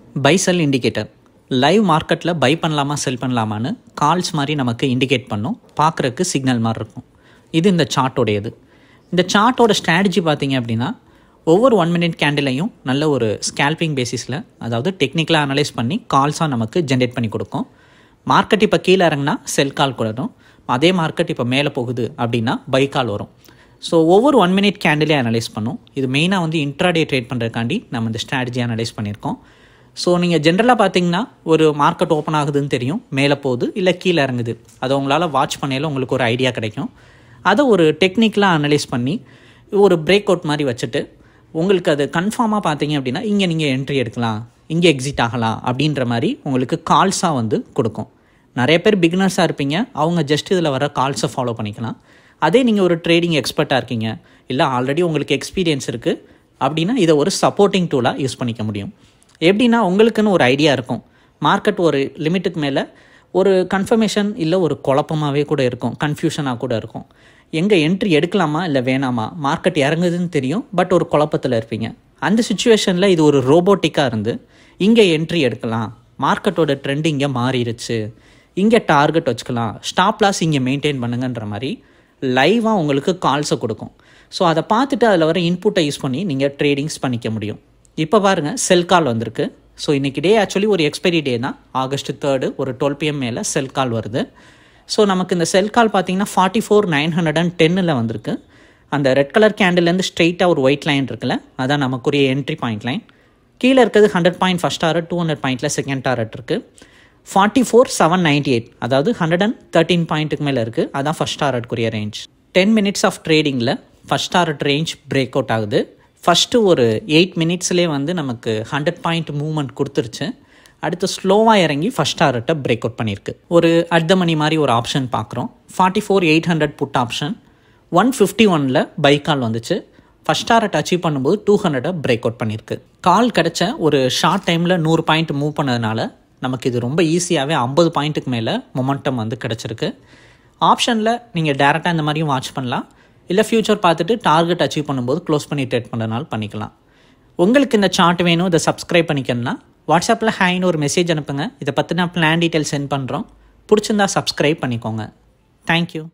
by sell indicator live மார்க்கெட்டில் buy பண்ணலாமா sell பண்ணலாமான்னு கால்ஸ் மாதிரி நமக்கு இண்டிகேட் பண்ணும் பார்க்குறக்கு சிக்னல் மாதிரி இருக்கும் இது இந்த சார்ட்டோடையது இந்த சார்ட்டோட ஸ்ட்ராட்டஜி பார்த்தீங்க அப்படின்னா ஒவ்வொரு ஒன் மினிட் கேண்டிலையும் நல்ல ஒரு ஸ்கேல்பிங் பேசிஸில் அதாவது டெக்னிக்கலாக அனலைஸ் பண்ணி கால்ஸாக நமக்கு ஜென்ரேட் பண்ணி கொடுக்கும் மார்க்கெட் இப்போ கீழே இறங்குனா செல் கால் கொடுக்கும் அதே மார்க்கெட் இப்போ மேலே போகுது அப்படின்னா பை கால் வரும் ஸோ ஒவ்வொரு ஒன் மினிட் கேண்டிலே அனலைஸ் பண்ணும் இது மெயினாக வந்து இன்ட்ராடே ட்ரேட் பண்ணுறதுக்காண்டி நம்ம இந்த ஸ்ட்ராட்டஜி அனலைஸ் பண்ணியிருக்கோம் ஸோ நீங்கள் ஜென்ரலாக பார்த்தீங்கன்னா ஒரு மார்க்கெட் ஓப்பன் ஆகுதுன்னு தெரியும் மேலே போகுது இல்லை கீழே இறங்குது அதை உங்களால் வாட்ச் பண்ணையில் உங்களுக்கு ஒரு ஐடியா கிடைக்கும் அதை ஒரு டெக்னிக்கலாக அனலைஸ் பண்ணி ஒரு பிரேக் அவுட் மாதிரி வச்சுட்டு உங்களுக்கு அது கன்ஃபார்மாக பார்த்தீங்க அப்படின்னா இங்கே நீங்கள் என்ட்ரி எடுக்கலாம் இங்கே எக்ஸிட் ஆகலாம் அப்படின்ற மாதிரி உங்களுக்கு கால்ஸாக வந்து கொடுக்கும் நிறைய பேர் பிகினர்ஸாக இருப்பீங்க அவங்க ஜஸ்ட் இதில் வர கால்ஸை ஃபாலோ பண்ணிக்கலாம் அதே நீங்கள் ஒரு ட்ரேடிங் எக்ஸ்பர்ட்டாக இருக்கீங்க இல்லை ஆல்ரெடி உங்களுக்கு எக்ஸ்பீரியன்ஸ் இருக்குது அப்படின்னா இதை ஒரு சப்போர்ட்டிங் டூலாக யூஸ் பண்ணிக்க முடியும் எப்படின்னா உங்களுக்குன்னு ஒரு ஐடியா இருக்கும் மார்க்கெட் ஒரு லிமிட்டுக்கு மேலே ஒரு கன்ஃபர்மேஷன் இல்லை ஒரு குழப்பமாகவே கூட இருக்கும் கன்ஃபியூஷனாக கூட இருக்கும் எங்கே என்ட்ரி எடுக்கலாமா இல்லை வேணாமா மார்க்கெட் இறங்குதுன்னு தெரியும் பட் ஒரு குழப்பத்தில் இருப்பீங்க அந்த சுச்சுவேஷனில் இது ஒரு ரோபோட்டிக்காக இருந்து இங்கே என்ட்ரி எடுக்கலாம் மார்க்கெட்டோட ட்ரெண்ட் இங்கே மாறிடுச்சு இங்கே டார்கெட் வச்சுக்கலாம் ஸ்டாப் லாஸ் இங்கே மெயின்டைன் பண்ணுங்கன்ற மாதிரி லைவாக உங்களுக்கு கால்ஸை கொடுக்கும் ஸோ அதை பார்த்துட்டு அதில் வர இன்புட்டை யூஸ் பண்ணி நீங்கள் ட்ரேடிங்ஸ் பண்ணிக்க முடியும் இப்போ பாருங்கள் செல் கால் வந்திருக்கு ஸோ இன்றைக்கி டே ஆக்சுவலி ஒரு எக்ஸ்பைரி டே தான் ஆகஸ்ட் தேர்டு ஒரு டுவெல் பிஎம் மேலே செல் கால் வருது ஸோ நமக்கு இந்த செல் கால் பார்த்தீங்கன்னா forty four nine hundred and டென்னில் வந்திருக்கு அந்த ரெட் கலர் கேண்டில்லேருந்து ஸ்ட்ரெயிட்டாக ஒரு ஒயிட் லைன் இருக்குல்ல அதான் நமக்குரிய என்ட்ரி பாயிண்ட் லைன் கீழே இருக்கிறது hundred point first target two hundred பாயிண்ட்டில் செகண்ட் டாரட் இருக்குது forty four seven ninety eight அதாவது ஹண்ட்ரட் அண்ட் தேர்ட்டின் பாயிண்ட்டுக்கு மேலே இருக்குது அதான் ஃபஸ்ட் டாரட்க்குரிய ரேஞ்ச் டென் மினிட்ஸ் ஆஃப் ட்ரேடிங்கில் first target range break out ஆகுது ஃபஸ்ட்டு ஒரு எயிட் மினிட்ஸ்லேயே வந்து நமக்கு ஹண்ட்ரட் பாயிண்ட் மூவ்மெண்ட் கொடுத்துருச்சு அடுத்து ஸ்லோவாக இறங்கி ஃபஸ்ட் டாரட்டை பிரேக் அவுட் பண்ணியிருக்கு ஒரு அட் த மணி மாதிரி ஒரு ஆப்ஷன் பார்க்குறோம் forty four eight hundred put option one fifty ஒனில் பை கால் வந்துச்சு ஃபஸ்ட் டாரட் அச்சீவ் பண்ணும்போது டூ ஹண்ட்ரடை பிரேக் அவுட் பண்ணியிருக்கு கால் கிடச்ச ஒரு ஷார்ட் டைமில் நூறு பாயிண்ட் மூவ் பண்ணதுனால நமக்கு இது ரொம்ப ஈஸியாகவே ஐம்பது பாயிண்ட்டுக்கு மேலே மொமெண்டம் வந்து கிடச்சிருக்கு ஆப்ஷனில் நீங்கள் டேரெக்டாக இந்த மாதிரியும் வாட்ச் பண்ணலாம் இல்லை ஃப்யூச்சர் பார்த்துட்டு டார்கெட் அச்சீவ் பண்ணும்போது க்ளோஸ் பண்ணி ட்ரேட் பண்ணுறதுனால பண்ணிக்கலாம் உங்களுக்கு இந்த சார்ட் வேணும் இதை சப்ஸ்கிரைப் பண்ணிக்கணும்னா வாட்ஸ்அப்பில் ஹேன்னு ஒரு மெசேஜ் அனுப்புங்க இதை பற்றி நான் பிளான் டீட்டெயில் சென்ட் பண்ணுறோம் பிடிச்சிருந்தா சப்ஸ்கிரைப் பண்ணிக்கோங்க தேங்க்யூ